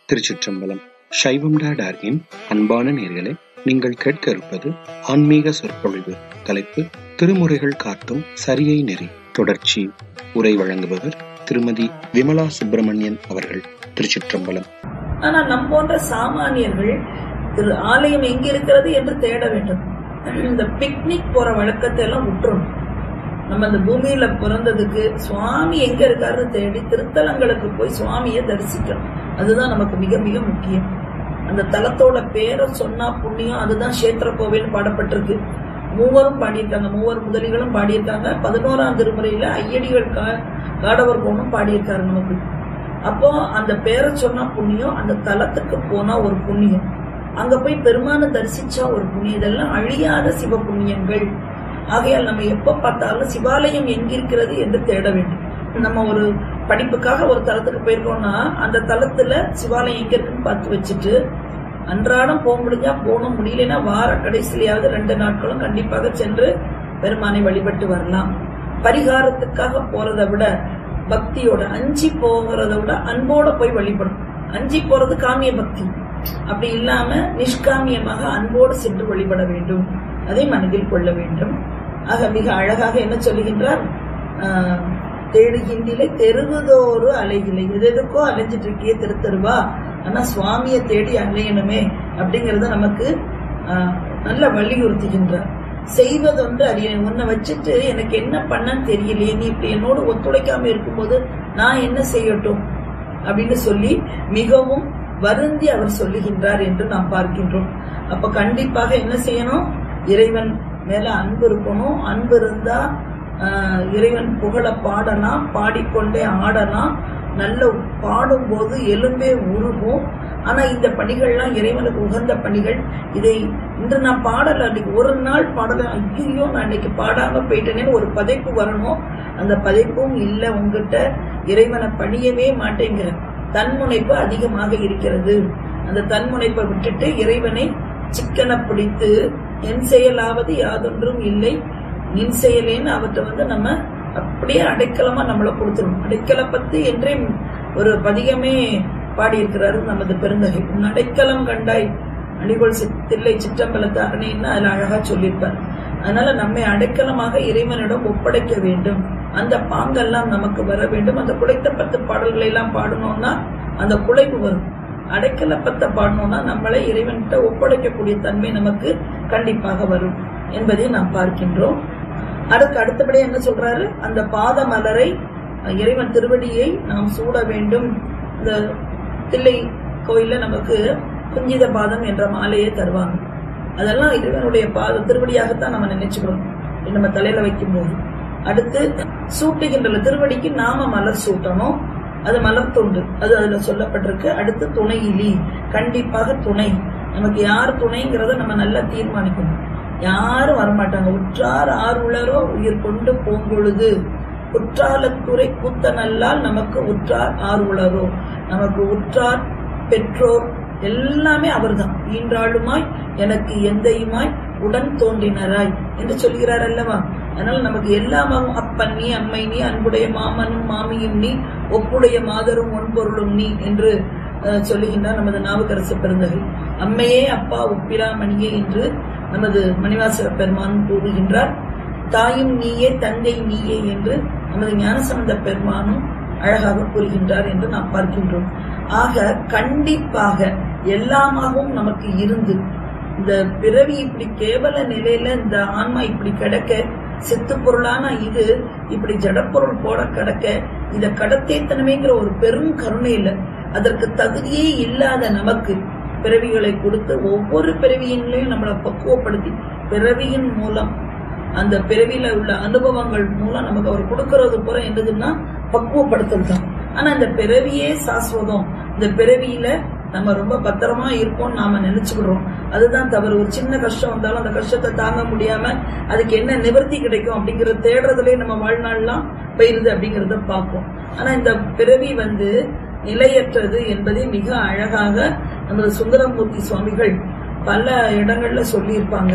திருச்சிற்றம்பலம் சைவம் டாடார்கின் அன்பான நேர்களே நீங்கள் கேட்க இருப்பது ஆன்மீக சொற்பொழிவு தலைப்பு திருமுறைகள் காட்டும் சரியை நெறி தொடர்ச்சி உரை வழங்குபவர் திருமதி விமலா சுப்பிரமணியன் அவர்கள் திருச்சிற்றம்பலம் ஆனா நம் போன்ற சாமானியர்கள் திரு ஆலயம் எங்க இருக்கிறது என்று தேட வேண்டும் இந்த பிக்னிக் போற வழக்கத்தை எல்லாம் விட்டுறணும் நம்ம இந்த பூமியில பிறந்ததுக்கு சுவாமி எங்க இருக்காருன்னு தேடி திருத்தலங்களுக்கு போய் சுவாமியை தரிசிக்கணும் அதுதான் நமக்கு மிக மிக முக்கியம் அந்த தலத்தோட பேரை சொன்னா புண்ணியம் அதுதான் கஷேத்திர கோவில் பாடப்பட்டிருக்கு மூவரும் பாடியிருக்காங்க மூவர் முதலிகளும் பாடியிருக்காங்க பதினோராம் திருமுறையில ஐயடிகள் கா காடவர் கோணும் பாடியிருக்காரு நமக்கு அப்போ அந்த பேரை சொன்னா புண்ணியம் அந்த தலத்துக்கு போனா ஒரு புண்ணியம் அங்க போய் பெருமான தரிசிச்சா ஒரு புண்ணியம் இதெல்லாம் அழியாத சிவ புண்ணியங்கள் ஆகையால் நம்ம எப்ப பார்த்தாலும் சிவாலயம் எங்கிருக்கிறது என்று தேட வேண்டும் நம்ம ஒரு படிப்புக்காக ஒரு தலத்துக்கு போயிருக்கோம்னா அந்த தலத்துல சிவாலயம் எங்க இருக்குன்னு பார்த்து வச்சுட்டு அன்றாடம் போக முடிஞ்சா போகணும் முடியலன்னா வார கடைசியிலாவது ரெண்டு நாட்களும் கண்டிப்பாக சென்று பெருமானை வழிபட்டு வரலாம் பரிகாரத்துக்காக போறதை விட பக்தியோட அஞ்சி போகிறத விட அன்போட போய் வழிபடும் அஞ்சி போறது காமிய பக்தி அப்படி இல்லாம நிஷ்காமியமாக அன்போடு சென்று வழிபட வேண்டும் அதை மனதில் கொள்ள வேண்டும் ஆக மிக அழகாக என்ன சொல்லுகின்றார் ஆஹ், தேடுகின்றிலை தெருவுதோறு அலைகிலை எது எதுக்கோ அலைஞ்சிட்டு இருக்கியே திருத்தருவா ஆனா சுவாமியை தேடி அலையணுமே அப்படிங்கறத நமக்கு ஆஹ், நல்ல வலியுறுத்துகின்றார் செய்வதொன்று அறிய உன்னை வச்சுட்டு எனக்கு என்ன பண்ணன்னு தெரியலையே நீ இப்படி என்னோடு ஒத்துழைக்காம இருக்கும்போது நான் என்ன செய்யட்டும் அப்படின்னு சொல்லி மிகவும் வருந்தி அவர் சொல்லுகின்றார் என்று நாம் பார்க்கின்றோம் அப்ப கண்டிப்பாக என்ன செய்யணும் இறைவன் மேல அன்பு இருக்கணும் அன்பு இருந்தா ஆஹ், இறைவன் புகழ பாடலாம் பாடிக்கொண்டே ஆடலாம் நல்ல பாடும்போது எலும்பே உருகும் ஆனா இந்த பணிகள்லாம் இறைவனுக்கு உகந்த பணிகள் இதை இன்று நான் பாடல அன்னைக்கு ஒரு நாள் பாடல ஐயோ நான் இன்னைக்கு பாடாம போயிட்டேனேன்னு ஒரு பதைப்பு வரணும் அந்த பதைப்பும் இல்ல உங்ககிட்ட இறைவனை பணியவே மாட்டேங்கிற தன்முனைப்பு அதிகமாக இருக்கிறது அந்த தன்முனைப்பை விட்டுட்டு இறைவனை சிக்கன பிடித்து என் செயலாவது யாதொன்றும் இல்லை நின் செயலேன்னு அவற்றை வந்து நம்ம அப்படியே அடைக்கலமா நம்மளை கொடுத்துரும் அடைக்கல பத்து என்றே ஒரு பதிகமே பாடியிருக்கிறாரு நமது பெருந்தகை உன் அடைக்கலம் கண்டாய் அடிகொள் சித்- தில்லை சிற்றம்பலத்தாகனேன்னு அதுல அழகா சொல்லியிருப்பார் அதனால நம்மை அடைக்கலமாக இறைவனிடம் ஒப்படைக்க வேண்டும் அந்த பாங்கெல்லாம் நமக்கு வர வேண்டும் அந்த குடைத்த பத்து பாடல்களை எல்லாம் பாடணும்னா அந்த குலைவு வரும் அடைக்கல பத்த பாடணும்னா நம்மளை இறைவன்கிட்ட ஒப்படைக்கக்கூடிய தன்மை நமக்கு கண்டிப்பாக வரும் என்பதை நாம் பார்க்கின்றோம் அதுக்கு அடுத்தபடியா என்ன சொல்றாரு அந்த பாத மலரை அஹ், இறைவன் திருவடியை நாம் சூட வேண்டும் இந்த தில்லை கோயில்ல நமக்கு குஞ்சித பாதம் என்ற மாலையை தருவாங்க அதெல்லாம் இறைவனுடைய பாத திருவடியாகத்தான் நம்ம நினைச்சுக்கிறோம் நம்ம தலையில வைக்கும் போது அடுத்து சூட்டுகின்ற திருவடிக்கு நாம மலர் சூட்டணும் அது மலர் தொண்டு அது அதுல சொல்லப்பட்டிருக்கு அடுத்து துணையிலி கண்டிப்பாக துணை நமக்கு யார் துணைங்கிறத நம்ம நல்லா தீர்மானிக்கணும் யாரும் வரமாட்டாங்க உற்றார் ஆறுளரோ உயிர் கொண்டு போம்பொழுது குற்றாலத்துறை கூத்த நல்லால் நமக்கு உற்றார் ஆறுளரோ நமக்கு உற்றார் பெற்றோர் எல்லாமே அவர்தான் ஈன்றாளுமாய் எனக்கு எந்தையுமாய் உடன் தோன்றினராய் என்று சொல்கிறார் அல்லவா அதனால நமக்கு எல்லாமாவும் அப்பன் நீ அம்மை நீ அன்புடைய மாமனும் மாமியும் நீ ஒப்புடைய மாதரும் ஒன்பொருளும் நீ என்று அஹ், சொல்லுகின்றார் நமது நாவுக்கரசு பெருந்தகை அம்மையே அப்பா ஒப்பிலாமணியே என்று நமது மணிவாசர பெருமான் கூறுகின்றார் தாயும் நீயே தந்தை நீயே என்று நமது ஞானசம்பந்த பெருமானும் அழகாக கூறுகின்றார் என்று நாம் பார்க்கின்றோம் ஆக கண்டிப்பாக எல்லாமாகவும் நமக்கு இருந்து இந்த பிறவி இப்படி கேவல நிலையில இந்த ஆன்மா இப்படி கிடக்க சித்து பொருளான இது இப்படி ஜடப்பொருள் போட கிடக்க இத கடத்தேத்தனமேங்கிற ஒரு பெரும் கருணை இல்ல அதற்கு தகுதியே இல்லாத நமக்கு பிறவிகளை கொடுத்து ஒவ்வொரு பிறவியின்லையும் நம்மளை பக்குவப்படுத்தி பிறவியின் மூலம் அந்த பிறவியில உள்ள அனுபவங்கள் மூலம் நமக்கு அவர் கொடுக்கறது பூரா என்னதுன்னா பக்குவப்படுத்தல் தான் ஆனா இந்த பிறவியே சாஸ்வதம் இந்த பிறவியில நம்ம ரொம்ப பத்திரமா இருப்போம் நாம நினைச்சுக்கிறோம் அதுதான் தவறு ஒரு சின்ன கஷ்டம் வந்தாலும் அந்த கஷ்டத்தை தாங்க முடியாம அதுக்கு என்ன நிவர்த்தி கிடைக்கும் அப்படிங்கிற தேடுறதுலயே நம்ம வாழ்நாள்லாம் போயிருது அப்படிங்கறத பார்ப்போம் ஆனா இந்த பிறவி வந்து நிலையற்றது என்பதை மிக அழகாக நமது சுந்தரமூர்த்தி சுவாமிகள் பல இடங்கள்ல சொல்லியிருப்பாங்க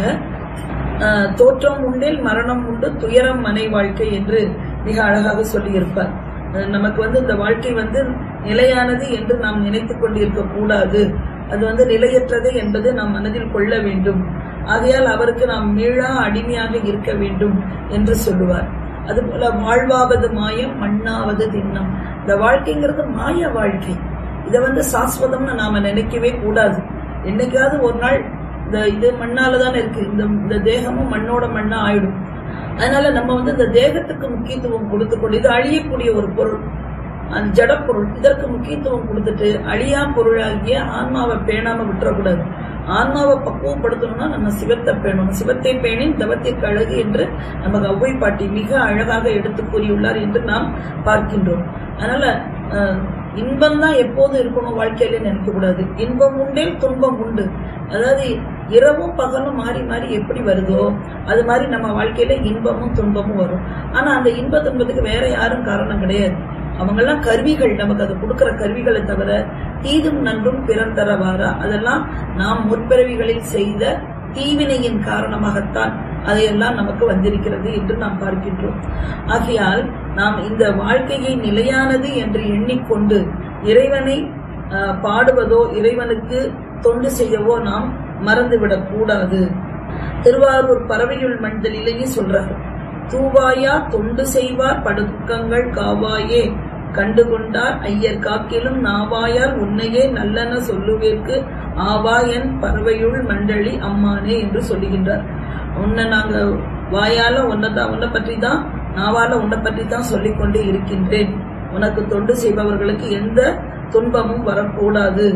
ஆஹ் தோற்றம் உண்டில் மரணம் உண்டு துயரம் மனை வாழ்க்கை என்று மிக அழகாக சொல்லியிருப்பார் அஹ் நமக்கு வந்து இந்த வாழ்க்கை வந்து நிலையானது என்று நாம் நினைத்துக் கொண்டிருக்க கூடாது அது வந்து நிலையற்றது என்பது நாம் மனதில் கொள்ள வேண்டும் ஆகையால் அவருக்கு நாம் மீளா அடிமையாக இருக்க வேண்டும் என்று சொல்லுவார் அதுபோல வாழ்வாவது மாயம் மண்ணாவது திண்ணம் இந்த வாழ்க்கைங்கிறது மாய வாழ்க்கை இதை வந்து சாஸ்வதம்னு நாம நினைக்கவே கூடாது என்னைக்காவது ஒரு நாள் இந்த இது மண்ணால தானே இருக்கு இந்த இந்த தேகமும் மண்ணோட மண்ணா ஆயிடும் அதனால நம்ம வந்து இந்த தேகத்துக்கு முக்கியத்துவம் கொடுத்து கொண்டு இது அழியக்கூடிய ஒரு பொருள் அந்த ஜடப்பொருள் இதற்கு முக்கியத்துவம் கொடுத்துட்டு அழியா பொருளாகிய ஆன்மாவை பேணாம விட்டுறக்கூடாது ஆன்மாவை பக்குவப்படுத்தணும்னா நம்ம சிவத்தை பேணணும் சிவத்தை பேணின் தவத்திற்கு அழகு என்று நமக்கு ஒவ்வை பாட்டி மிக அழகாக எடுத்து கூறியுள்ளார் என்று நாம் பார்க்கின்றோம் அதனால அஹ், இன்பம் தான் எப்போதும் இருக்கணும் வாழ்க்கையில நினைக்க கூடாது இன்பம் உண்டே துன்பம் உண்டு அதாவது இரவும் பகலும் மாறி மாறி எப்படி வருதோ அது மாதிரி நம்ம வாழ்க்கையில இன்பமும் துன்பமும் வரும் ஆனா அந்த இன்ப துன்பத்துக்கு வேற யாரும் காரணம் கிடையாது அவங்கெல்லாம் கருவிகள் நமக்கு அது கொடுக்கிற கருவிகளை தவிர தீதும் நன்றும் பிறர் தரவாரா அதெல்லாம் நாம் முற்பிறவிகளில் செய்த தீவினையின் காரணமாகத்தான் அதையெல்லாம் நமக்கு வந்திருக்கிறது என்று நாம் பார்க்கின்றோம் ஆகையால் நாம் இந்த வாழ்க்கையை நிலையானது என்று எண்ணிக்கொண்டு இறைவனை ஆஹ், பாடுவதோ இறைவனுக்கு தொண்டு செய்யவோ நாம் மறந்துவிடக் கூடாது திருவாரூர் பறவையுள் மண்டலிலேயே சொல்றாரு தூவாயா தொண்டு செய்வார் படுதுக்கங்கள் காவாயே கண்டுகொண்டார் ஐயர் காக்கிலும் நாவாயால் உன்னையே நல்லன சொல்லுவேற்கு ஆவாயன் பறவையுள் மண்டலி அம்மானே என்று சொல்லுகின்றார் உன்னை நாங்க வாயால உன்னைதான் உன்னை பற்றி தான் நாவால உன்னை பற்றி தான் சொல்லிக் கொண்டே இருக்கின்றேன் உனக்கு தொண்டு செய்பவர்களுக்கு எந்த துன்பமும் வரக்கூடாது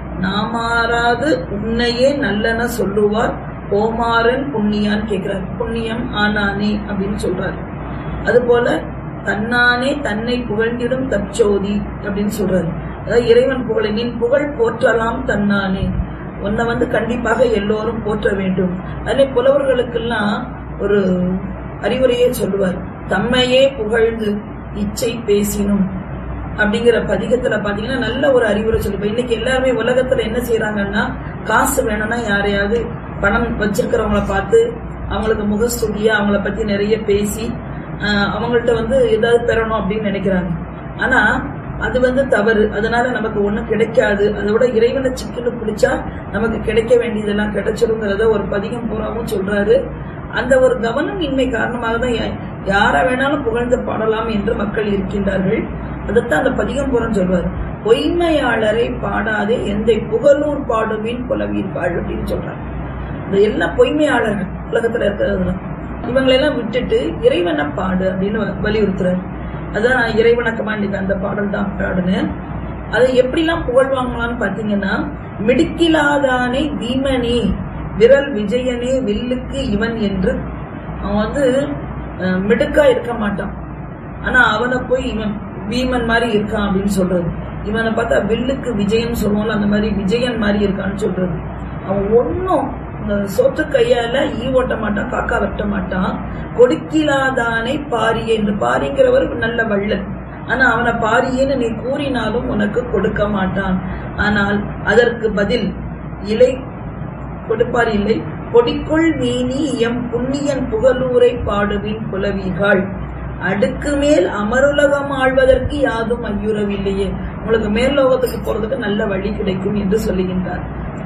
நாமாறாது உன்னையே நல்லன சொல்லுவார் கோமாரன் புண்ணியான் கேட்கிறார் புண்ணியம் ஆனானே அப்படின்னு சொல்றாரு அதுபோல தன்னானே தன்னை புகழ்ந்திடும் தற்சோதி அப்படின்னு சொல்றாரு அதாவது இறைவன் புகழை நின் புகழ் போற்றலாம் தன்னானே உன்னை வந்து கண்டிப்பாக எல்லோரும் போற்ற வேண்டும் அதே புலவர்களுக்கெல்லாம் ஒரு அறிவுரையே சொல்லுவார் தம்மையே புகழ்ந்து இச்சை பேசினும் அப்படிங்கிற பதிகத்துல பாத்தீங்கன்னா நல்ல ஒரு அறிவுரை சொல்லுப்ப இன்னைக்கு எல்லாருமே உலகத்துல என்ன செய்யறாங்கன்னா காசு வேணும்னா யாரையாவது பணம் வச்சிருக்கிறவங்கள பார்த்து அவங்களுக்கு முகஸ்துதியா அவங்கள பத்தி நிறைய பேசி ஆஹ், அவங்கள்ட்ட வந்து ஏதாவது பெறணும் அப்படின்னு நினைக்கிறாங்க ஆனா அது வந்து தவறு அதனால நமக்கு ஒண்ணும் கிடைக்காது அதை விட இறைவனை சிக்கனு பிடிச்சா நமக்கு கிடைக்க வேண்டியதெல்லாம் கிடைச்சிருங்கிறத ஒரு பதிகம் பூராவும் சொல்றாரு அந்த ஒரு கவனம் இன்மை காரணமாக தான் யா- யாரை வேணாலும் புகழ்ந்து பாடலாம் என்று மக்கள் இருக்கின்றார்கள் அதைத்தான் அந்த பதிகம் புறம் சொல்வார் பொய்மையாளரை பாடாதே எந்த புகழூர் பாடுவின் புலவீர்கள் அப்படின்னு சொல்றாங்க இந்த எல்லா பொய்மையாளர்கள் உலகத்துல இருக்கிறது இவங்களெல்லாம் விட்டுட்டு இறைவனை பாடு அப்படின்னு வ- வலியுறுத்துறாரு அதான் நான் இறைவணக்கமா இன்னைக்கு அந்த பாடல் தான் பாடுனேன் அதை எப்படிலாம் புகழ்வாங்களான்னு பாத்தீங்கன்னா மிடுக்கிலாதானே தீமனே விரல் விஜயனே வில்லுக்கு இவன் என்று அவன் வந்து அஹ், மிடுக்கா இருக்க மாட்டான் ஆனா அவனை போய் இவன் வீமன் மாதிரி இருக்கான் அப்படின்னு சொல்றது இவனை பார்த்தா வில்லுக்கு விஜயன் சொல்லுவோம்ல அந்த மாதிரி விஜயன் மாதிரி இருக்கான்னு சொல்றது அவன் ஒன்னும் இந்த சோற்று கையால ஈ ஓட்ட மாட்டான் காக்கா வெட்ட மாட்டான் கொடுக்கிலாதானே பாரியே என்று பாரிங்கிறவர் நல்ல வள்ளல் ஆனா அவனை பாரியேன்னு நீ கூறினாலும் உனக்கு கொடுக்க மாட்டான் ஆனால் அதற்கு பதில் இலை கொடுப்பார் இல்லை பொடிக்குள் மீனி எம் புண்ணியன் புகழூரை பாடுவின் புலவிகள் அடுக்கு மேல் அமருலகம் ஆழ்வதற்கு யாதும் ஐயுறவில்லையே உங்களுக்கு மேல் லோகத்துக்கு போறதுக்கு நல்ல வழி கிடைக்கும் என்று சொல்லுகின்றார்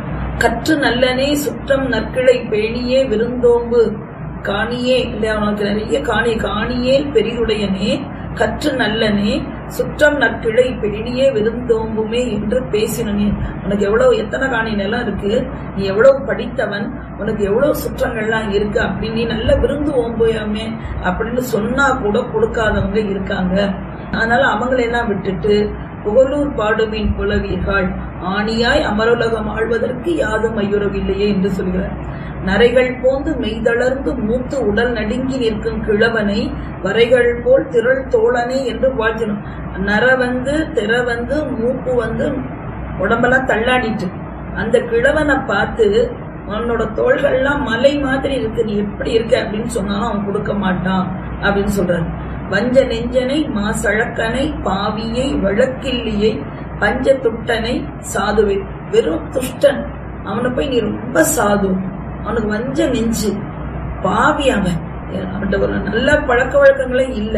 கற்று நல்லனே சுற்றம் நற்கிளை பேணியே விருந்தோம்பு காணியே இல்லையா உனக்கு நிறைய காணி காணியே பெரிதுடையனே கற்று நல்லனே சுற்றம் நற்கிளை பேணியே விருந்தோம்புமே என்று பேசினனே உனக்கு எவ்வளவு எத்தனை காணி நிலம் இருக்கு நீ எவ்வளவு படித்தவன் உனக்கு எவ்வளவு சுற்றங்கள்லாம் இருக்கு அப்படின்னு நீ நல்ல விருந்து ஓம்புயாமே அப்படின்னு சொன்னா கூட கொடுக்காதவங்க இருக்காங்க அதனால அவங்களெல்லாம் விட்டுட்டு புகழூர் பாடுமின் புலவீர்கள் ஆணியாய் அமருலகம் ஆழ்வதற்கு யாதும் ஐயுறவில்லையே என்று சொல்கிறார் நரைகள் போந்து மெய்தளர்ந்து மூத்து உடல் நடுங்கி நிற்கும் கிழவனை வரைகள் போல் திரள் தோழனே என்று வாழ்த்தணும் நர வந்து திற வந்து மூப்பு வந்து உடம்பெல்லாம் தள்ளாடிட்டு அந்த கிழவனை பார்த்து உன்னோட தோள்கள்லாம் மலை மாதிரி இருக்கு நீ எப்படி இருக்க அப்படின்னு சொன்னாலும் அவன் கொடுக்க மாட்டான் அப்படின்னு சொல்றாரு வஞ்ச நெஞ்சனை மாசழக்கனை பாவியை வழக்கில்லியை பஞ்ச துட்டனை சாதுவை வெறும் துஷ்டன் அவனை போய் நீ ரொம்ப சாது அவனுக்கு வஞ்ச நெஞ்சு பாவி அவன் அவன்கிட்ட ஒரு நல்ல பழக்க வழக்கங்களே இல்ல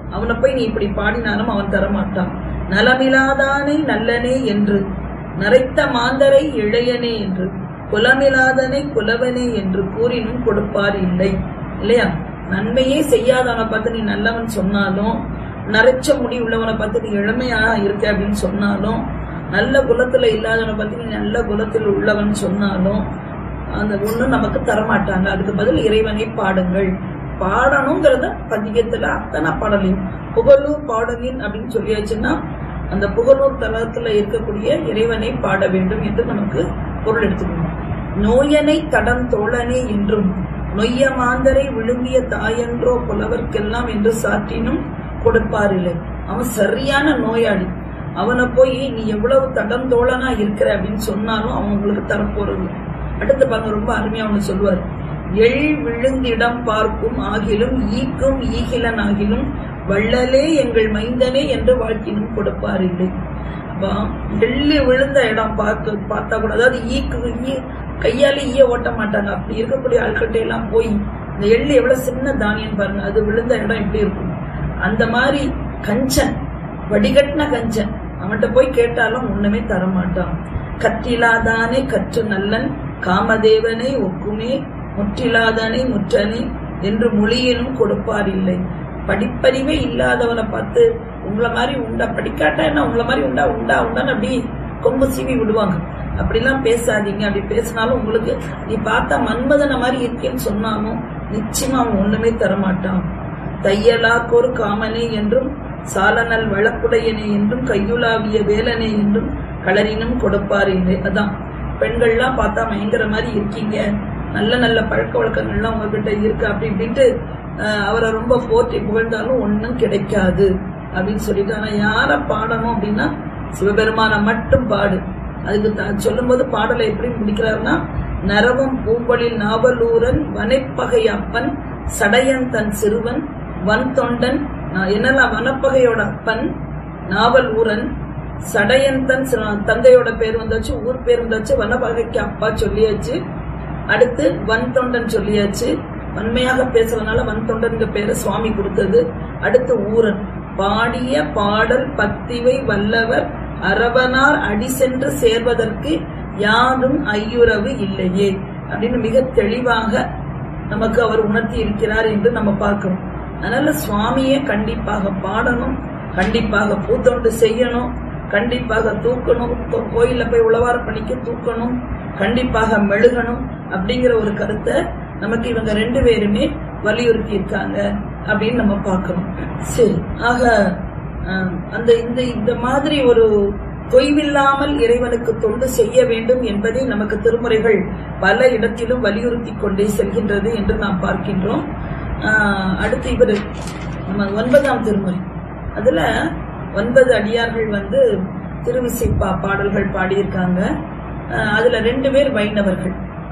அவனை போய் நீ இப்படி பாடினாலும் அவன் தரமாட்டான் நலமிலாதானே நல்லனே என்று நரைத்த மாந்தரை இளையனே என்று குலமிலாதனை குலவனே என்று கூறினும் கொடுப்பார் இல்லை இல்லையா நன்மையே செய்யாதவனை பார்த்து நீ நல்லவன் சொன்னாலும் நரைச்ச முடி உள்ளவனை பார்த்து நீ இளமையா இருக்க அப்படின்னு சொன்னாலும் நல்ல குலத்துல இல்லாதவனை பார்த்து நீ நல்ல குலத்தில் உள்ளவன் சொன்னாலும் அந்த ஒண்ணு நமக்கு தரமாட்டாங்க அதுக்கு பதில் இறைவனை பாடுங்கள் பாடணுங்கிறத பதிகத்துல அத்தனை பாடலையும் புகழூர் பாடலின் அப்படின்னு சொல்லியாச்சுன்னா அந்த புகழூர் தலத்துல இருக்கக்கூடிய இறைவனை பாட வேண்டும் என்று நமக்கு பொருள் எடுத்துக்கணும் நோயனை தடம் தோழனே என்றும் நொய்ய மாந்தரை விழுங்கிய தாயன்றோ புலவர்க்கெல்லாம் என்று சாற்றினும் கொடுப்பாரில்லை அவன் சரியான நோயாளி அவனை போய் நீ எவ்வளவு தடம் தோழனா இருக்கிற அப்படின்னு சொன்னாலும் அவன் உங்களுக்கு தரப்போறது அடுத்து பாருங்க ரொம்ப அருமையா ஒண்ணு சொல்லுவார் எள் விழுந்திடம் பார்க்கும் ஆகிலும் ஈக்கும் ஈகிலன் ஆகிலும் வள்ளலே எங்கள் மைந்தனே என்று வாழ்த்தினும் கொடுப்பார் இல்லை அப்ப எள்ளு விழுந்த இடம் பார்த்து பார்த்தா கூட அதாவது ஈக்கு ஈ கையால ஈய ஓட்ட மாட்டாங்க அப்படி இருக்கக்கூடிய ஆட்கிட்ட எல்லாம் போய் இந்த எள்ளு எவ்வளவு சின்ன தானியம் பாருங்க அது விழுந்த இடம் எப்படி இருக்கும் அந்த மாதிரி கஞ்சன் வடிகட்டின கஞ்சன் அவன்கிட்ட போய் கேட்டாலும் ஒண்ணுமே தரமாட்டான் கற்றிலாதானே கற்று நல்லன் காமதேவனை ஒக்குமே முற்றிலாதானே முற்றனே என்று மொழியினும் கொடுப்பார் இல்லை படிப்பறிவே இல்லாதவனை பார்த்து உங்களை மாதிரி உண்டா படிக்காட்டா என்ன உங்களை மாதிரி உண்டா உண்டா உண்டான்னு அப்படி கொம்பு சீவி விடுவாங்க அப்படிலாம் பேசாதீங்க அப்படி பேசினாலும் உங்களுக்கு நீ பார்த்தா மன்மதனை மாதிரி இருக்கேன்னு சொன்னாலும் நிச்சயமா அவன் ஒண்ணுமே தரமாட்டான் தையலாக்கொரு காமனே என்றும் சாலனல் வழக்குடையனே என்றும் கையுலாவிய வேலனே என்றும் களரினும் கொடுப்பார் இல்லை அதான் பெண்கள்லாம் பார்த்தா பயங்கர மாதிரி இருக்கீங்க நல்ல நல்ல பழக்க வழக்கங்கள்லாம் உங்ககிட்ட இருக்கு அப்படி இப்படின்ட்டு அஹ், அவரை ரொம்ப போற்றி புகழ்ந்தாலும் ஒண்ணும் கிடைக்காது அப்படின்னு சொல்லிட்டு ஆனா யார பாடணும் அப்படின்னா சிவபெருமானை மட்டும் பாடு அதுக்கு த- சொல்லும்போது பாடலை எப்படி முடிக்கிறாருன்னா நரவம் பூம்பொழில் நாவலூரன் வனைப்பகை அப்பன் சடையன் தன் சிறுவன் வன் தொண்டன் நான் என்னெல்லாம் வனப்பகையோட அப்பன் நாவல் ஊரன் சடையன் தன் சி- தந்தையோட பேர் வந்தாச்சு ஊர் பேர் வந்தாச்சு வனப்பகைக்கு அப்பா சொல்லியாச்சு அடுத்து வன் தொண்டன் சொல்லியாச்சு வன்மையாக பேசுறதுனால வன் தொண்டன்ங்க பேரை சுவாமி கொடுத்தது அடுத்து ஊரன் பாடிய பாடல் பத்திவை வல்லவர் அரவனார் அடி சென்று சேர்வதற்கு யாரும் ஐயுறவு இல்லையே அப்படின்னு மிக தெளிவாக நமக்கு அவர் உணர்த்தி இருக்கிறார் என்று நம்ம பார்க்கிறோம் அதனால சுவாமியை கண்டிப்பாக பாடணும் கண்டிப்பாக பூத்தொண்டு செய்யணும் கண்டிப்பாக தூக்கணும் கோ- கோயில்ல போய் உழவார பணிக்கு தூக்கணும் கண்டிப்பாக மெழுகணும் அப்படிங்கிற ஒரு கருத்தை நமக்கு இவங்க ரெண்டு பேருமே வலியுறுத்தி இருக்காங்க அப்படின்னு நம்ம பார்க்கிறோம் சரி ஆக அஹ், அந்த இந்த இந்த மாதிரி ஒரு தொய்வில்லாமல் இறைவனுக்கு தொண்டு செய்ய வேண்டும் என்பதை நமக்கு திருமுறைகள் பல இடத்திலும் வலியுறுத்தி கொண்டே செல்கின்றது என்று நாம் பார்க்கின்றோம் ஆஹ், அடுத்து இவர் நம்ம ஒன்பதாம் திருமுறை அதுல ஒன்பது அடியார்கள் வந்து திருவிசைப்பா பாடல்கள் பாடியிருக்காங்க ஆஹ், அதுல ரெண்டு பேர் வைணவர்கள்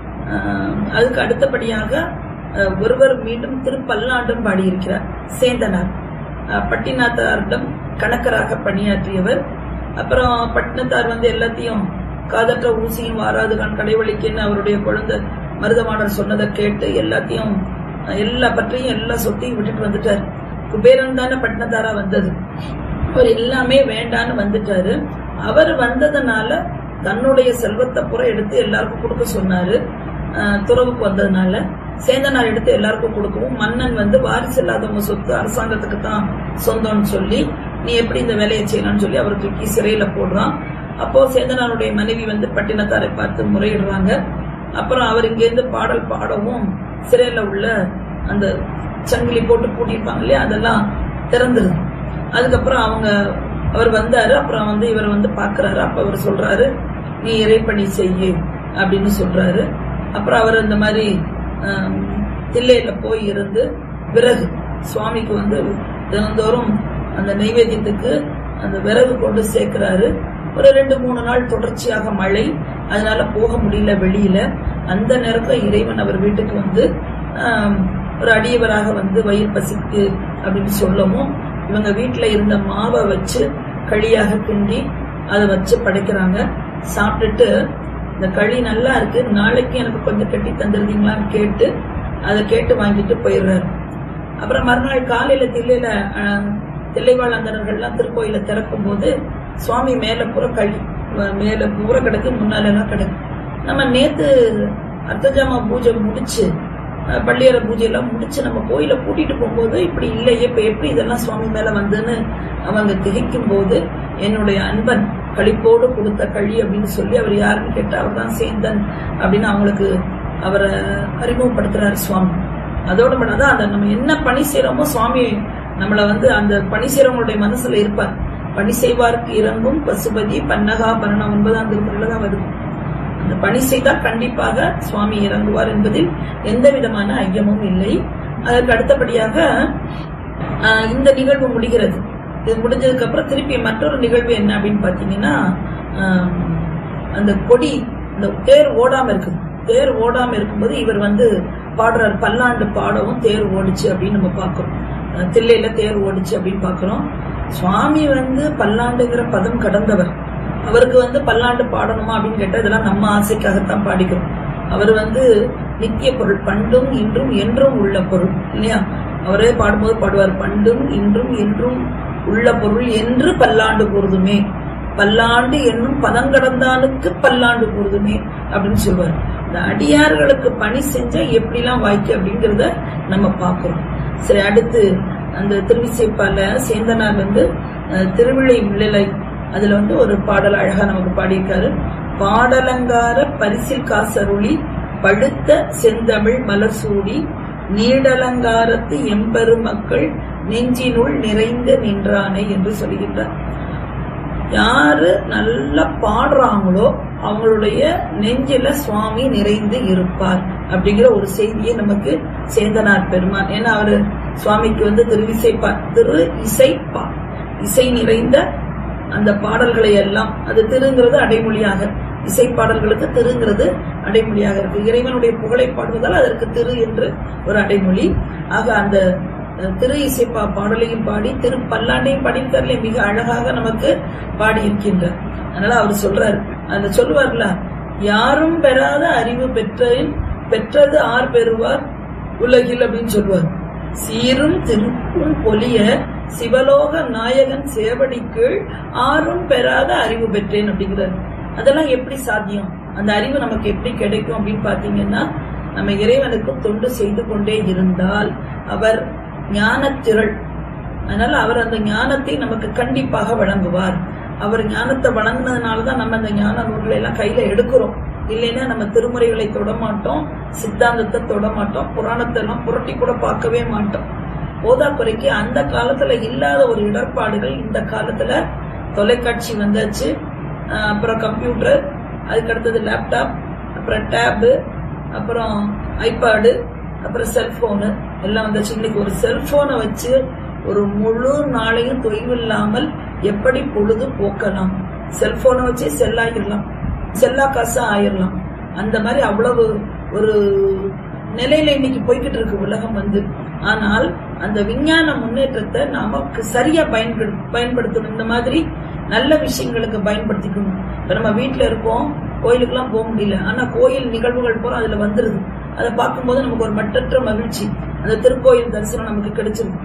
ஆஹ், அதுக்கு அடுத்தபடியாக ஆஹ், ஒருவர் மீண்டும் திருப்பல்லாண்டும் பாடியிருக்கிறார் சேந்தனார் ஆஹ், பட்டினாத்தாரிடம் கணக்கராக பணியாற்றியவர் அப்புறம் பட்டினத்தார் வந்து எல்லாத்தையும் காதற்ற ஊசியும் வாராது கண் கடைவழிக்குன்னு அவருடைய குழந்தை மருதமானர் சொன்னதை கேட்டு எல்லாத்தையும் அஹ், எல்லா பற்றையும் எல்லா சொத்தையும் விட்டுட்டு வந்துட்டார் குபேரன் தானே பட்டினத்தாரா வந்தது அவர் எல்லாமே வேண்டான்னு வந்துட்டாரு அவர் வந்ததுனால தன்னுடைய செல்வத்தை புற எடுத்து எல்லாருக்கும் கொடுக்க சொன்னாரு அஹ், துறவுக்கு வந்ததுனால சேந்தனார் எடுத்து எல்லாருக்கும் கொடுக்கவும் மன்னன் வந்து வாரிசு இல்லாதவங்க சொத்து அரசாங்கத்துக்கு தான் சொந்தம்னு சொல்லி நீ எப்படி இந்த வேலையை செய்யலாம்னு சொல்லி அவர் தூக்கி சிறையில போடுறான் அப்போ சேந்தனாருடைய மனைவி வந்து பட்டினத்தாரை பார்த்து முறையிடுறாங்க அப்புறம் அவர் இங்கேருந்து பாடல் பாடவும் சிறையில உள்ள அந்த சங்கிலி போட்டு பூட்டியிருப்பாங்க இல்லையா அதெல்லாம் திறந்துருது அதுக்கப்புறம் அவங்க அவர் வந்தாரு அப்புறம் வந்து இவர் வந்து பாக்குறாரு அப்ப அவர் சொல்றாரு நீ இறைப்பணி செய்யு அப்படின்னு சொல்றாரு அப்புறம் அவர் இந்த மாதிரி ஆம், தில்லையில போய் இருந்து விறகு சுவாமிக்கு வந்து தினந்தோறும் அந்த நைவேத்தியத்துக்கு அந்த விறகு கொண்டு சேர்க்கிறாரு ஒரு ரெண்டு மூணு நாள் தொடர்ச்சியாக மழை அதனால போக முடியல வெளியில அந்த நேரத்துல இறைவன் அவர் வீட்டுக்கு வந்து ஆம், ஒரு அடியவராக வந்து வயிறு பசிக்கு அப்படின்னு சொல்லவும் இவங்க வீட்டுல இருந்த மாவை வச்சு களியாக கிண்டி அதை வச்சு படைக்கிறாங்க சாப்பிட்டுட்டு இந்த களி நல்லா இருக்கு நாளைக்கு எனக்கு கொஞ்சம் கட்டி தந்துருந்தீங்களான்னு கேட்டு அதை கேட்டு வாங்கிட்டு போயிடுறாரு அப்புறம் மறுநாள் காலையில தில்லையில அஹ், தில்லைவாழந்தனர்கள்லாம் திருக்கோயில திறக்கும் போது சுவாமி மேல புற கழி மேல புற கிடக்கு முன்னால எல்லாம் கிடக்கு நம்ம நேத்து அர்த்தஜாமா பூஜை முடிச்சு அஹ், பள்ளியற பூஜை எல்லாம் முடிச்சு நம்ம கோயில கூட்டிட்டு போகும்போது இப்படி இல்லையே இப்ப எப்படி இதெல்லாம் சுவாமி மேல வந்துன்னு அவங்க திகைக்கும் போது என்னுடைய அன்பன் களிப்போடு கொடுத்த களி அப்படின்னு சொல்லி அவர் யாருன்னு கேட்டா அவர் தான் சேந்தன் அப்படின்னு அவங்களுக்கு அவரை அறிமுகப்படுத்துறாரு சுவாமி அதோட மட்டும் தான் அந்த நம்ம என்ன பணி செய்யறோமோ சுவாமி நம்மள வந்து அந்த பணி செய்யறவங்களுடைய மனசுல இருப்பார் பணி செய்வார்க்கு இறங்கும் பசுபதி பன்னகா பரணம் ஒன்பதாம் திருமுறையில தான் வருது அந்த பணி செய்தால் கண்டிப்பாக சுவாமி இறங்குவார் என்பதில் எந்த விதமான ஐயமும் இல்லை அதற்கு அடுத்தபடியாக ஆஹ், இந்த நிகழ்வு முடிகிறது இது முடிஞ்சதுக்கு அப்புறம் திருப்பி மற்றொரு நிகழ்வு என்ன அப்படின்னு பாத்தீங்கன்னா ஆஹ், அந்த கொடி இந்த தேர் ஓடாம இருக்குது தேர் ஓடாம இருக்கும்போது இவர் வந்து பாடுறார் பல்லாண்டு பாடவும் தேர் ஓடிச்சு அப்படின்னு நம்ம பார்க்கிறோம் அஹ் தில்லையில தேர் ஓடிச்சு அப்படின்னு பார்க்கிறோம் சுவாமி வந்து பல்லாண்டுங்கிற பதம் கடந்தவர் அவருக்கு வந்து பல்லாண்டு பாடணுமா அப்படின்னு கேட்டா இதெல்லாம் நம்ம ஆசைக்காகத்தான் பாடிக்கிறோம் அவர் வந்து நித்திய பொருள் பண்டும் இன்றும் என்றும் உள்ள பொருள் இல்லையா அவரே பாடும்போது பாடுவார் பண்டும் இன்றும் என்றும் உள்ள பொருள் என்று பல்லாண்டு கூறுதுமே பல்லாண்டு என்னும் பதங்கடந்தானுக்கு பல்லாண்டு கூறுதுமே அப்படின்னு சொல்லுவார் இந்த அடியார்களுக்கு பணி செஞ்சா எப்படிலாம் வாய்க்கு அப்படிங்கறத நம்ம பார்க்கிறோம் சரி அடுத்து அந்த திருவிசைப்பால சேந்தனார் வந்து அஹ், திருவிழை மிழலை அதுல வந்து ஒரு பாடல் அழகா நமக்கு பாடியிருக்காரு பாடலங்கார பரிசில் காசருளி படுத்த செந்தமிழ் மலர் சூடி நீடலங்காரத்து எம்பெருமக்கள் நெஞ்சினுள் நிறைந்து நின்றானே என்று சொல்லுகின்றார் யாரு நல்லா பாடுறாங்களோ அவங்களுடைய நெஞ்சில சுவாமி நிறைந்து இருப்பார் அப்படிங்கிற ஒரு செய்தியை நமக்கு சேந்தனார் பெருமான் ஏன்னா அவரு சுவாமிக்கு வந்து திருவிசைப்பா திரு இசைப்பா இசை நிறைந்த அந்த பாடல்களை எல்லாம் அது திருங்கிறது அடைமொழியாக இசை பாடல்களுக்கு திருங்கிறது அடைமொழியாக இருக்கு இறைவனுடைய புகழை பாடுவதால் அதற்கு திரு என்று ஒரு அடைமொழி ஆக அந்த அஹ், திரு இசைப்பா பாடலையும் பாடி திரு பல்லாண்டையும் பாடியிருக்காருல மிக அழகாக நமக்கு பாடி இருக்கின்றார் அதனால அவர் சொல்றாரு அந்த சொல்லுவார்ல யாரும் பெறாத அறிவு பெற்றேன் பெற்றது ஆர் பெறுவார் உலகில் அப்படின்னு சொல்லுவார் சீரும் திருப்பும் பொலிய சிவலோக நாயகன் சேவடி கீழ் ஆரும் பெறாத அறிவு பெற்றேன் அப்படிங்கிறார் அதெல்லாம் எப்படி சாத்தியம் அந்த அறிவு நமக்கு எப்படி கிடைக்கும் அப்படின்னு பாத்தீங்கன்னா நம்ம இறைவனுக்கு தொண்டு செய்து கொண்டே இருந்தால் அவர் ஞானத்திரள் அதனால அவர் அந்த ஞானத்தை நமக்கு கண்டிப்பாக வழங்குவார் அவர் ஞானத்தை வழங்கினதுனாலதான் நம்ம அந்த ஞான நூல்களை எல்லாம் கையில எடுக்கிறோம் இல்லைன்னா நம்ம திருமுறைகளை தொட மாட்டோம் சித்தாந்தத்தை தொட மாட்டோம் புராணத்தை எல்லாம் புரட்டி கூட பார்க்கவே மாட்டோம் போதாக்குறைக்கு அந்த காலத்துல இல்லாத ஒரு இடர்பாடுகள் இந்த காலத்துல தொலைக்காட்சி வந்தாச்சு அஹ் அப்புறம் கம்ப்யூட்டர் அதுக்கு அடுத்தது லேப்டாப் அப்புறம் டேபு அப்புறம் ஐபேடு அப்புறம் செல்போனு எல்லாம் வந்தாச்சு இன்னைக்கு ஒரு செல்போனை வச்சு ஒரு முழு நாளையும் தொய்வு இல்லாமல் எப்படி பொழுது போக்கலாம் செல்போனை வச்சு செல்லாகிடலாம் செல்லா காசா ஆயிரலாம் அந்த மாதிரி அவ்வளவு ஒரு நிலையில இன்னைக்கு போய்கிட்டு இருக்கு உலகம் வந்து ஆனால் அந்த விஞ்ஞான முன்னேற்றத்தை நமக்கு சரியா பயன்படு பயன்படுத்தணும் இந்த மாதிரி நல்ல விஷயங்களுக்கு பயன்படுத்திக்கணும் இப்ப நம்ம வீட்டுல இருக்கோம் கோயிலுக்கெல்லாம் போக முடியல ஆனா கோயில் நிகழ்வுகள் பூரா அதுல வந்துருது அதை பார்க்கும்போது நமக்கு ஒரு மட்டற்ற மகிழ்ச்சி அந்த திருக்கோயில் தரிசனம் நமக்கு கிடைச்சிருக்கு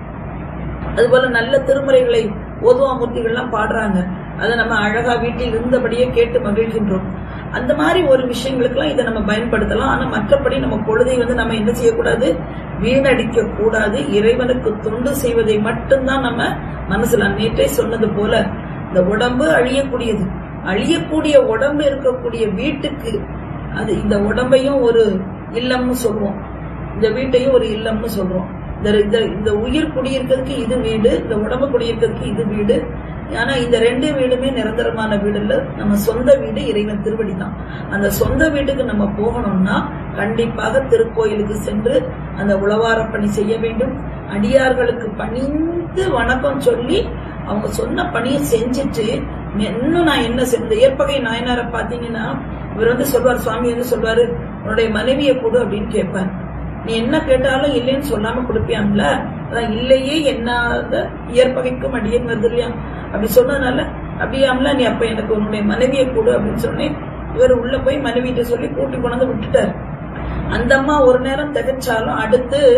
அதுபோல நல்ல திருமுறைகளை ஓதுவாமூர்த்திகள்லாம் பாடுறாங்க அதை நம்ம அழகா வீட்டில் இருந்தபடியே கேட்டு மகிழ்கின்றோம் அந்த மாதிரி ஒரு விஷயங்களுக்கெல்லாம் இதை நம்ம பயன்படுத்தலாம் ஆனா மற்றபடி நம்ம பொழுதை வந்து நம்ம என்ன செய்யக்கூடாது வீணடிக்க கூடாது இறைவனுக்கு தொண்டு செய்வதை மட்டும்தான் நம்ம மனசுல நேற்றே சொன்னது போல இந்த உடம்பு அழியக்கூடியது அழியக்கூடிய உடம்பு இருக்கக்கூடிய வீட்டுக்கு அது இந்த உடம்பையும் ஒரு இல்லம்னு சொல்லுவோம் இந்த வீட்டையும் ஒரு இல்லம்னு சொல்றோம் இந்த இந்த இந்த உயிர் குடியிருக்கிறதுக்கு இது வீடு இந்த உடம்பு குடியிருக்கிறதுக்கு இது வீடு ஆனா இந்த ரெண்டு வீடுமே நிரந்தரமான வீடு இல்ல நம்ம சொந்த வீடு இறைவன் திருவடி தான் அந்த சொந்த வீட்டுக்கு நம்ம போகணும்னா கண்டிப்பாக திருக்கோயிலுக்கு சென்று அந்த உழவார பணி செய்ய வேண்டும் அடியார்களுக்கு பணிந்து வணக்கம் சொல்லி அவங்க சொன்ன பணியை செஞ்சுட்டு இன்னும் நான் என்ன செஞ்ச ஏற்பகை நாயனாரை பாத்தீங்கன்னா இவர் வந்து சொல்வார் சுவாமி வந்து சொல்வாரு உன்னுடைய மனைவியை கொடு அப்படின்னு கேட்பார் நீ என்ன கேட்டாலும் இல்லைன்னு சொல்லாம கொடுப்பியாம்ல அதான் இல்லையே என்னாத இயற்பகைக்கும் அடியேன் வருது இல்லையா அப்படி சொன்னதுனால அப்படியாம்ல நீ அப்ப எனக்கு உன்னுடைய மனைவியை கொடு அப்படின்னு சொன்னேன் இவர் உள்ள போய் மனைவிட்ட சொல்லி கூட்டி கொண்டு வந்து விட்டுட்டார் அந்த அம்மா ஒரு நேரம் திகச்சாலும் அடுத்து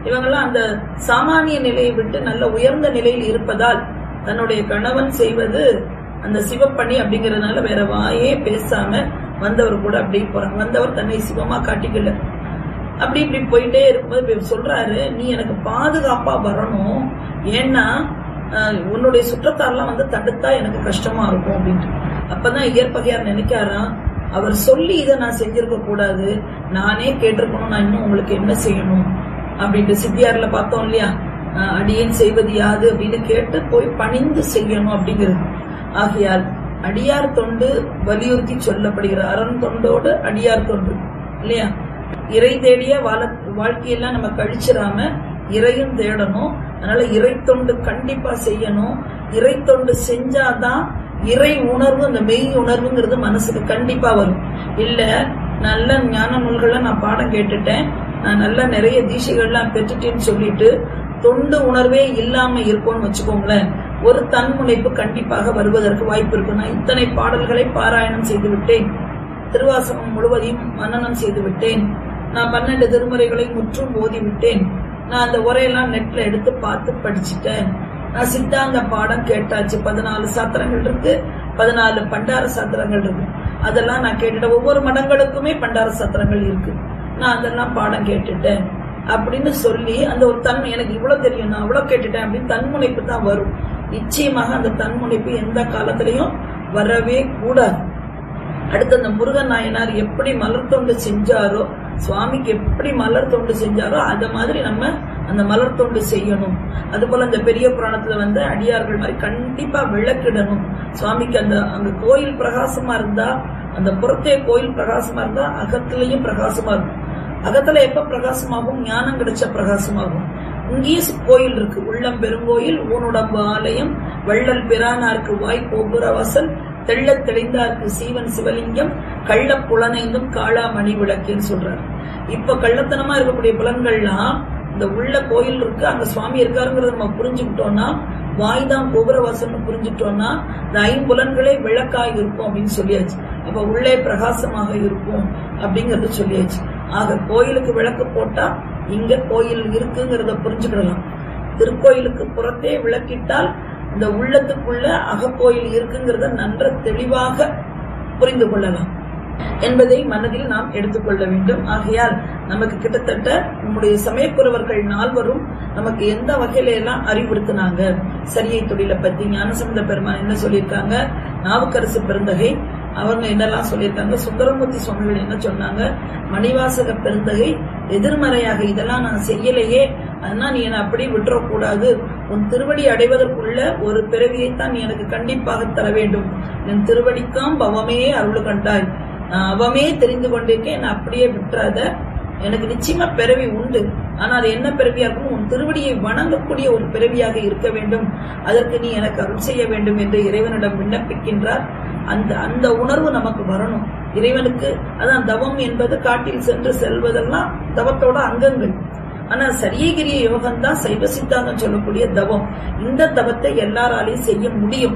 இவங்கெல்லாம் அந்த சாமானிய நிலையை விட்டு நல்ல உயர்ந்த நிலையில் இருப்பதால் தன்னுடைய கணவன் செய்வது அந்த சிவப்பணி அப்படிங்கறதுனால வேற வாயே பேசாம வந்தவர் கூட அப்படி போறாங்க வந்தவர் தன்னை சிவமா காட்டிக்கல அப்படி இப்படி போயிட்டே இருக்கும்போது இப்ப சொல்றாரு நீ எனக்கு பாதுகாப்பா வரணும் ஏன்னா ஆஹ், உன்னுடைய சுற்றத்தாரெல்லாம் வந்து தடுத்தா எனக்கு கஷ்டமா இருக்கும் அப்படின்ட்டு அப்பதான் இயற்பகையார் நினைக்காராம் அவர் சொல்லி இதை நான் செஞ்சிருக்க கூடாது நானே கேட்டிருக்கணும் நான் இன்னும் உங்களுக்கு என்ன செய்யணும் அப்படின்ட்டு சித்தியார்ல பார்த்தோம் இல்லையா ஆஹ், அடியேன் செய்வது யாது அப்படின்னு கேட்டு போய் பணிந்து செய்யணும் அப்படிங்கிறது ஆகையால் அடியார் தொண்டு வலியுறுத்தி சொல்லப்படுகிற அரண் தொண்டோடு அடியார் தொண்டு இல்லையா இறை தேடிய வாழ வாழ்க்கையெல்லாம் நம்ம கழிச்சிடாம இறையும் தேடணும் அதனால இறை தொண்டு கண்டிப்பா செய்யணும் இறை தொண்டு செஞ்சாதான் இறை உணர்வு அந்த மெய் உணர்வுங்கிறது மனசுக்கு கண்டிப்பா வரும் இல்ல நல்ல ஞான நூல்களை நான் பாடம் கேட்டுட்டேன் நான் நல்ல நிறைய தீட்சைகள்லாம் பெற்றுட்டேன்னு சொல்லிட்டு தொண்டு உணர்வே இல்லாம இருக்கும்னு வச்சுக்கோங்களேன் ஒரு தன்முனைப்பு கண்டிப்பாக வருவதற்கு வாய்ப்பு இருக்கு நான் இத்தனை பாடல்களை பாராயணம் செய்து விட்டேன் திருவாசகம் முழுவதையும் மனனம் செய்து விட்டேன் நான் பன்னெண்டு திருமுறைகளை முற்றும் ஓதி விட்டேன் நான் அந்த உரையெல்லாம் நெட்ல எடுத்து பார்த்து படிச்சுட்டேன் நான் சித்தாந்த பாடம் கேட்டாச்சு பதினாலு சாத்திரங்கள் இருக்கு பதினாலு பண்டார சாத்திரங்கள் இருக்கு அதெல்லாம் நான் கேட்டுட்டேன் ஒவ்வொரு மடங்களுக்குமே பண்டார சாத்திரங்கள் இருக்கு நான் அதெல்லாம் பாடம் கேட்டுட்டேன் அப்படின்னு சொல்லி அந்த ஒரு தன்மை எனக்கு இவ்வளவு தெரியும் நான் அவ்வளவு கேட்டுட்டேன் அப்படின்னு தன்முனைப்பு தான் வரும் நிச்சயமாக அந்த தன்முனைப்பு எந்த காலத்திலையும் வரவே கூடாது அடுத்து அந்த முருகன் நாயனார் எப்படி மலர் தொண்டு செஞ்சாரோ சுவாமிக்கு எப்படி மலர் தொண்டு செஞ்சாரோ அத மாதிரி நம்ம அந்த மலர் தொண்டு செய்யணும் அது போல அந்த பெரிய புராணத்துல வந்து அடியார்கள் மாதிரி கண்டிப்பா விளக்கிடணும் சுவாமிக்கு அந்த அங்க கோயில் பிரகாசமா இருந்தா அந்த புறத்தே கோயில் பிரகாசமா இருந்தா அகத்திலையும் பிரகாசமா இருக்கும் அகத்துல எப்ப பிரகாசமாகும் ஞானம் கிடைச்ச பிரகாசமாகும் இங்கேயும் கோயில் இருக்கு உள்ளம் பெருங்கோயில் ஊனுடம்பு ஆலயம் வள்ளல் பிரானாருக்கு வாய் கோபுர வாசல் தெள்ளத் தெளிந்தார்க்கு சீவன் சிவலிங்கம் கள்ள புலனைந்தும் காளா மணி விளக்குன்னு சொல்றாரு இப்ப கள்ளத்தனமா இருக்கக்கூடிய புலன்கள்லாம் இந்த உள்ள கோயில் இருக்கு அங்க சுவாமி இருக்காருங்கிறத நம்ம புரிஞ்சுக்கிட்டோம்னா வாய் தான் கோபுரவாசல்னு புரிஞ்சுட்டோம்னா இந்த ஐம்புலன்களே விளக்காய் இருக்கும் அப்படின்னு சொல்லியாச்சு அப்ப உள்ளே பிரகாசமாக இருக்கும் அப்படிங்கறது சொல்லியாச்சு ஆக கோயிலுக்கு விளக்கு போட்டா இங்க கோயில் இருக்குங்கிறத புரிஞ்சுக்கிடலாம் திருக்கோயிலுக்கு புறத்தே விளக்கிட்டால் இந்த உள்ளத்துக்குள்ள அகக்கோயில் இருக்குங்கிறத நன்ற தெளிவாக புரிந்து கொள்ளலாம் என்பதை மனதில் நாம் எடுத்துக்கொள்ள வேண்டும் ஆகையால் நமக்கு கிட்டத்தட்ட நம்முடைய சமயக்குறவர்கள் நால்வரும் நமக்கு எந்த வகையில எல்லாம் அறிவுறுத்தினாங்க சரியை தொழிலை பத்தி ஞானசம்பந்த பெருமான் என்ன சொல்லியிருக்காங்க நாவுக்கரசு பெருந்தகை அவங்க என்னெல்லாம் சொல்லியிருக்காங்க சுந்தரமூர்த்தி சுவாமிகள் என்ன சொன்னாங்க மணிவாசக பெருந்தகை எதிர்மறையாக இதெல்லாம் நான் செய்யலையே அதனால நீ என்னை அப்படி விட்டுறக்கூடாது உன் திருவடி அடைவதற்குள்ள ஒரு பிறவியைத்தான் நீ எனக்கு கண்டிப்பாக தர வேண்டும் என் திருவடிக்காம் பவமே அருள் கண்டாய் நான் அவமே தெரிந்து கொண்டிருக்கேன் என்னை அப்படியே விட்டுறாத எனக்கு நிச்சயமா பிறவி உண்டு ஆனா அது என்ன பிறவியா இருக்கும் உன் திருவடியை வணங்கக்கூடிய ஒரு பிறவியாக இருக்க வேண்டும் அதற்கு நீ எனக்கு அருள் செய்ய வேண்டும் என்று இறைவனிடம் விண்ணப்பிக்கின்றார் அந்த அந்த உணர்வு நமக்கு வரணும் இறைவனுக்கு அதான் தவம் என்பது காட்டில் சென்று செல்வதெல்லாம் தவத்தோட அங்கங்கள் ஆனா சரியகிரிய யோகம் தான் சைவ சித்தாந்தம் சொல்லக்கூடிய தவம் இந்த தவத்தை எல்லாராலையும் செய்ய முடியும்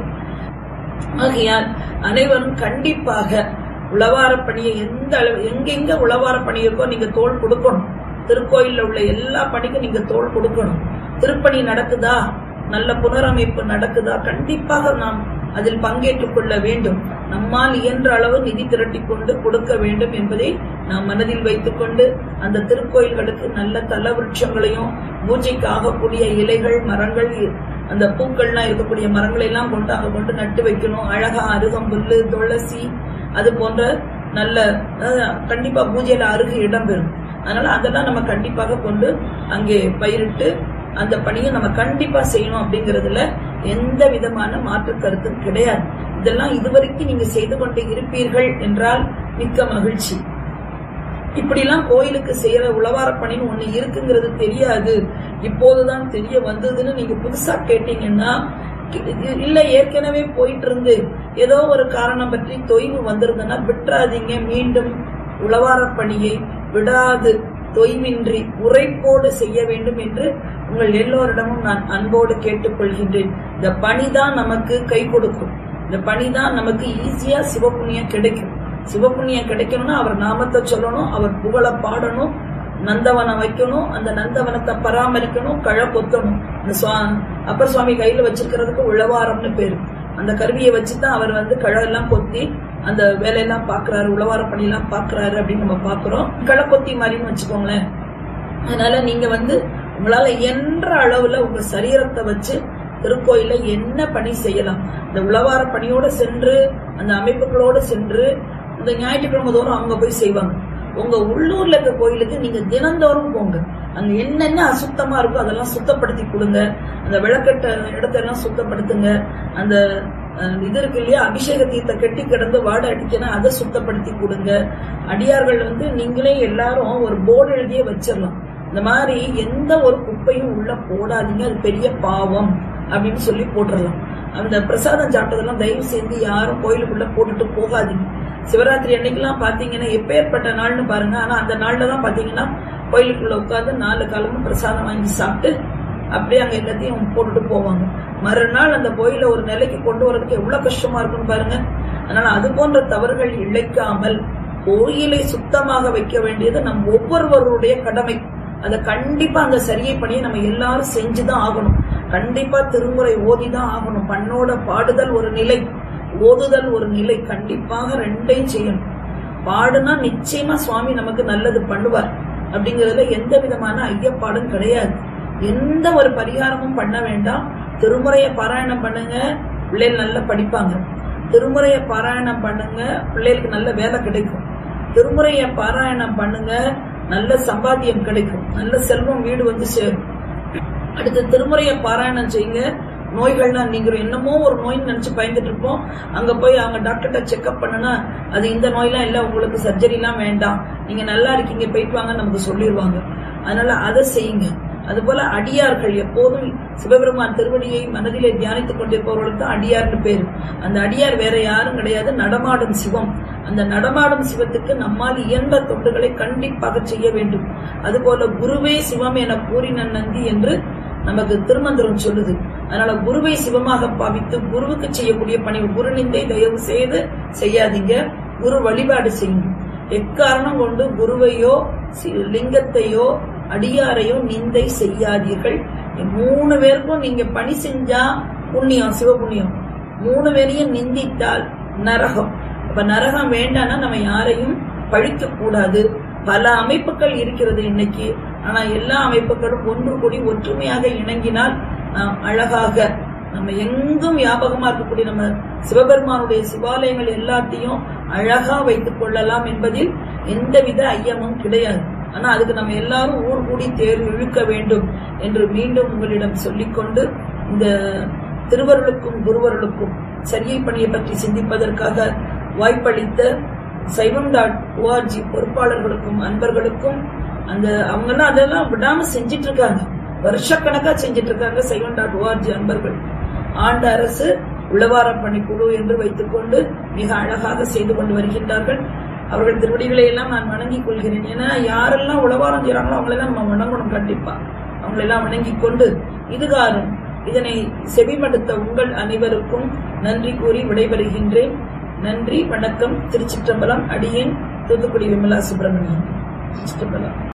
ஆகையால் அனைவரும் கண்டிப்பாக உளவார பணியை எந்த அளவு எங்கெங்க உளவார பணி இருக்கோ நீங்க தோல் கொடுக்கணும் திருக்கோயில்ல உள்ள எல்லா பணிக்கும் நீங்க தோல் கொடுக்கணும் திருப்பணி நடக்குதா நல்ல புனரமைப்பு நடக்குதா கண்டிப்பாக நாம் அதில் பங்கேற்றுக் கொள்ள வேண்டும் நம்மால் இயன்ற அளவு நிதி திரட்டி கொண்டு கொடுக்க வேண்டும் என்பதை நாம் மனதில் வைத்துக் கொண்டு அந்த திருக்கோயில்களுக்கு நல்ல தல விருட்சங்களையும் பூஜைக்கு ஆகக்கூடிய இலைகள் மரங்கள் அந்த பூக்கள்லாம் இருக்கக்கூடிய மரங்களை எல்லாம் கொண்டு அங்க கொண்டு நட்டு வைக்கணும் அழகா அருகம்புல்லு துளசி அது போன்ற நல்ல அஹ், கண்டிப்பா பூஜையில அருகு இடம்பெறும் அதனால அதெல்லாம் நம்ம கண்டிப்பாக கொண்டு அங்கே பயிரிட்டு அந்த பணியை நம்ம கண்டிப்பா செய்யணும் அப்படிங்கறதுல எந்த விதமான மாற்று கருத்தும் கிடையாது இதெல்லாம் இதுவரைக்கும் நீங்க செய்து கொண்டு இருப்பீர்கள் என்றால் மிக்க மகிழ்ச்சி இப்படிலாம் கோயிலுக்கு செய்யற உழவார பணின்னு ஒண்ணு இருக்குங்கிறது தெரியாது இப்போதுதான் தெரிய வந்ததுன்னு நீங்க புதுசா கேட்டீங்கன்னா இல்ல ஏற்கனவே போயிட்டு இருந்து ஏதோ ஒரு காரணம் பற்றி தொய்வு வந்திருந்ததுன்னா விட்டுறாதீங்க மீண்டும் உழவார பணியை விடாது தொய்வின்றி உரைப்போடு செய்ய வேண்டும் என்று உங்கள் எல்லோரிடமும் நான் அன்போடு கேட்டுக்கொள்கின்றேன் இந்த பணிதான் நமக்கு கை கொடுக்கும் இந்த பணிதான் நமக்கு ஈஸியா சிவபுண்ணியம் கிடைக்கும் சிவபுண்ணியம் கிடைக்கணும்னா அவர் நாமத்தை சொல்லணும் அவர் புகழ பாடணும் நந்தவனம் வைக்கணும் அந்த நந்தவனத்தை பராமரிக்கணும் களை கொத்தணும் இந்த சுவா அப்பர் சுவாமி கையில வச்சிருக்கிறதுக்கு உழவாரம்னு பேரு அந்த கருவியை வச்சுதான் அவர் வந்து களை எல்லாம் கொத்தி அந்த வேலையெல்லாம் பாக்குறாரு உழவார பணியெல்லாம் பாக்குறாரு அப்படின்னு நம்ம பாக்குறோம் களை கொத்தி மாதிரின்னு வச்சுக்கோங்களேன் அதனால நீங்க வந்து உங்களால என்ற அளவுல உங்க சரீரத்தை வச்சு திருக்கோயில என்ன பணி செய்யலாம் இந்த உழவார பணியோட சென்று அந்த அமைப்புகளோட சென்று இந்த ஞாயிற்றுக்கிழமை தோறும் அவங்க போய் செய்வாங்க உங்க உள்ளூர்ல இருக்க கோயிலுக்கு நீங்க தினந்தோறும் போங்க அங்க என்னென்ன அசுத்தமா இருக்கோ அதெல்லாம் சுத்தப்படுத்தி கொடுங்க அந்த விளக்கட்ட இடத்தெல்லாம் சுத்தப்படுத்துங்க அந்த அஹ், இது இருக்கு இல்லையா அபிஷேக தீர்த்த கெட்டி கிடந்து வாடை அடிக்கணும் அதை சுத்தப்படுத்தி கொடுங்க அடியார்கள் வந்து நீங்களே எல்லாரும் ஒரு போர்டு எழுதியே வச்சிடலாம் இந்த மாதிரி எந்த ஒரு குப்பையும் உள்ள போடாதீங்க அது பெரிய பாவம் அப்படின்னு சொல்லி போட்டுடலாம் அந்த பிரசாதம் சாப்பிட்டதெல்லாம் தயவு செய்து யாரும் கோயிலுக்குள்ள போட்டுட்டு போகாதீங்க சிவராத்திரி அன்னைக்கெல்லாம் பாத்தீங்கன்னா எப்பேற்பட்ட நாள்னு பாருங்க ஆனா அந்த நாள்ல தான் பாத்தீங்கன்னா கோயிலுக்குள்ள உட்கார்ந்து நாலு காலமும் பிரசாதம் வாங்கி சாப்பிட்டு அப்படியே அங்க எல்லாத்தையும் போட்டுட்டு போவாங்க மறுநாள் அந்த கோயில ஒரு நிலைக்கு கொண்டு வரதுக்கு எவ்வளவு கஷ்டமா இருக்கும்னு பாருங்க அதனால அது போன்ற தவறுகள் இழைக்காமல் கோயிலை சுத்தமாக வைக்க வேண்டியது நம் ஒவ்வொருவருடைய கடமை அதை கண்டிப்பா அந்த சரியை பணியை நம்ம எல்லாரும் செஞ்சுதான் ஆகணும் கண்டிப்பா திருமுறை ஓதிதான் ஆகணும் பண்ணோட பாடுதல் ஒரு நிலை ஓதுதல் ஒரு நிலை கண்டிப்பாக ரெண்டையும் செய்யணும் பாடுனா நிச்சயமா சுவாமி நமக்கு நல்லது பண்ணுவார் அப்படிங்கறதுல எந்த விதமான ஐயப்பாடும் கிடையாது எந்த ஒரு பரிகாரமும் பண்ண வேண்டாம் திருமுறையை பாராயணம் பண்ணுங்க பிள்ளைகள் நல்லா படிப்பாங்க திருமுறையை பாராயணம் பண்ணுங்க பிள்ளைகளுக்கு நல்ல வேலை கிடைக்கும் திருமுறையை பாராயணம் பண்ணுங்க நல்ல சம்பாத்தியம் கிடைக்கும் நல்ல செல்வம் வீடு வந்து சேரும் அடுத்து திருமுறையை பாராயணம் செய்யுங்க நோய்கள்லாம் நீங்கிறோம் என்னமோ ஒரு நோய்னு நினைச்சு பயந்துட்டு இருப்போம் அங்க போய் அவங்க டாக்டர்கிட்ட செக்அப் பண்ணுனா அது இந்த நோயெல்லாம் இல்ல உங்களுக்கு சர்ஜரிலாம் வேண்டாம் நீங்க நல்லா இருக்கீங்க போயிட்டு வாங்க நமக்கு சொல்லிடுவாங்க அதனால அதை செய்யுங்க அதுபோல அடியார்கள் எப்போதும் சிவபெருமான் திருவடியை மனதிலே தியானித்துக் கொண்டிருப்பவர்களுக்கு அடியார்னு பேரு அந்த அடியார் வேற யாரும் கிடையாது நடமாடும் சிவம் அந்த நடமாடும் சிவத்துக்கு நம்மால் இயன்ற தொண்டுகளை கண்டிப்பாக செய்ய வேண்டும் அதுபோல குருவே சிவம் என கூறின நந்தி என்று நமக்கு திருமந்திரம் சொல்லுது அதனால குருவை சிவமாக பாவித்து குருவுக்கு செய்யக்கூடிய பணி குரு நிந்தை தயவு செய்து செய்யாதீங்க குரு வழிபாடு செய்யுங்க எக்காரணம் கொண்டு குருவையோ சி- லிங்கத்தையோ அடியாரையோ நிந்தை செய்யாதீர்கள் மூணு பேருக்கும் நீங்க பணி செஞ்சா புண்ணியம் சிவபுண்ணியம் மூணு பேரையும் நிந்தித்தால் நரகம் அப்ப நரகம் வேண்டாம்னா நம்ம யாரையும் பழிக்க கூடாது பல அமைப்புகள் இருக்கிறது இன்னைக்கு ஆனா எல்லா அமைப்புகளும் ஒன்று கூடி ஒற்றுமையாக இணங்கினால் நாம் அழகாக நம்ம எங்கும் ஞாபகமா இருக்கக்கூடிய நம்ம சிவபெருமானுடைய சிவாலயங்கள் எல்லாத்தையும் அழகா வைத்துக் கொள்ளலாம் என்பதில் எந்தவித ஐயமும் கிடையாது ஆனா அதுக்கு நம்ம எல்லாரும் ஊர் கூடி தேர் இழுக்க வேண்டும் என்று மீண்டும் உங்களிடம் சொல்லிக்கொண்டு இந்த திருவருளுக்கும் குருவருளுக்கும் சரியை பணியை பற்றி சிந்திப்பதற்காக வாய்ப்பளித்த சைவம் டாட் ஓஆர்ஜி பொறுப்பாளர்களுக்கும் அன்பர்களுக்கும் அந்த அவங்கெல்லாம் அதெல்லாம் விடாம செஞ்சிட்டு இருக்காங்க வருஷக்கணக்கா செஞ்சிட்டு இருக்காங்க சைவம் டாட் ஓஆர்ஜி அன்பர்கள் ஆண்ட அரசு உளவார பணிக்குழு என்று வைத்துக்கொண்டு மிக அழகாக செய்து கொண்டு வருகின்றார்கள் அவர்கள் திருவடிகளை எல்லாம் நான் வணங்கிக் கொள்கிறேன் ஏன்னா யாரெல்லாம் உளவாரம் செய்யறாங்களோ அவங்களெல்லாம் நம்ம வணங்கணும் கண்டிப்பா அவங்களெல்லாம் வணங்கிக் கொண்டு இதுகாரும் இதனை செவிமடுத்த உங்கள் அனைவருக்கும் நன்றி கூறி விடைபெறுகின்றேன் நன்றி வணக்கம் திருச்சிற்றம்பலம் அடியேன் தூத்துக்குடி விமலா சுப்பிரமணியன் சிற்றம்பலம்